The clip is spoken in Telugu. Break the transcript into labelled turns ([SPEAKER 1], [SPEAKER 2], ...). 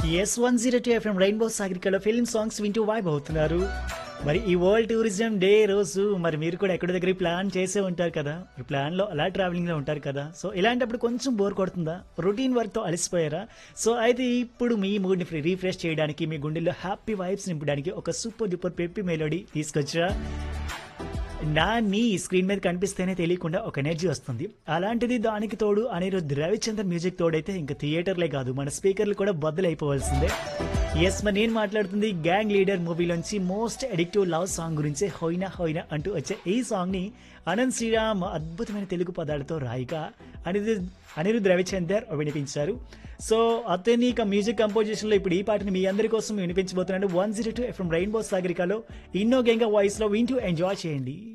[SPEAKER 1] yes one zero two FM rainbow సాగరికలో ఫిల్మ్ సాంగ్స్ వింటూ వైబ్ అవుతున్నారు మరి ఈ వరల్డ్ టూరిజం డే రోజు మరి మీరు కూడా ఎక్కడి దగ్గర ప్లాన్ చేసే ఉంటారు కదా ఈ ప్లాన్ లో అలా ట్రావెలింగ్ లో ఉంటారు కదా సో ఇలాంటప్పుడు కొంచెం బోర్ కొడుతుందా రొటీన్ వర్క్ తో అలసిపోయారా సో అయితే ఇప్పుడు మీ మూడ్ ని రీఫ్రెష్ చేయడానికి మీ గుండెల్లో హ్యాపీ వైబ్స్ నింపడానికి ఒక సూపర్ డూపర్ పెప్పి మెలోడీ తీసుకొచ్చా నా నీ స్క్రీన్ మీద కనిపిస్తేనే తెలియకుండా ఒక ఎనర్జీ వస్తుంది అలాంటిది దానికి తోడు అనిరుద్ధ్ రవిచంద్ర మ్యూజిక్ తోడైతే ఇంకా థియేటర్లే కాదు మన స్పీకర్లు కూడా బద్దలైపోవాల్సిందే ఎస్ మరి నేను మాట్లాడుతుంది గ్యాంగ్ లీడర్ మూవీలోంచి మోస్ట్ అడిక్టివ్ లవ్ సాంగ్ గురించి హోయినా హోయినా అంటూ వచ్చే ఈ సాంగ్ ని అనంత్ శ్రీరామ్ అద్భుతమైన తెలుగు పదాలతో రాయిక అనిరుద్ధ్ అనిరుద్ధ్ రవిచందర్ వినిపించారు సో అతని మ్యూజిక్ కంపోజిషన్ లో ఇప్పుడు ఈ పాటని మీ అందరి కోసం వినిపించబోతున్నాను one zero two FM rainbow సాగరికలో ఇన్నో గెంగా వాయిస్ లో వింటూ ఎంజాయ్ చేయండి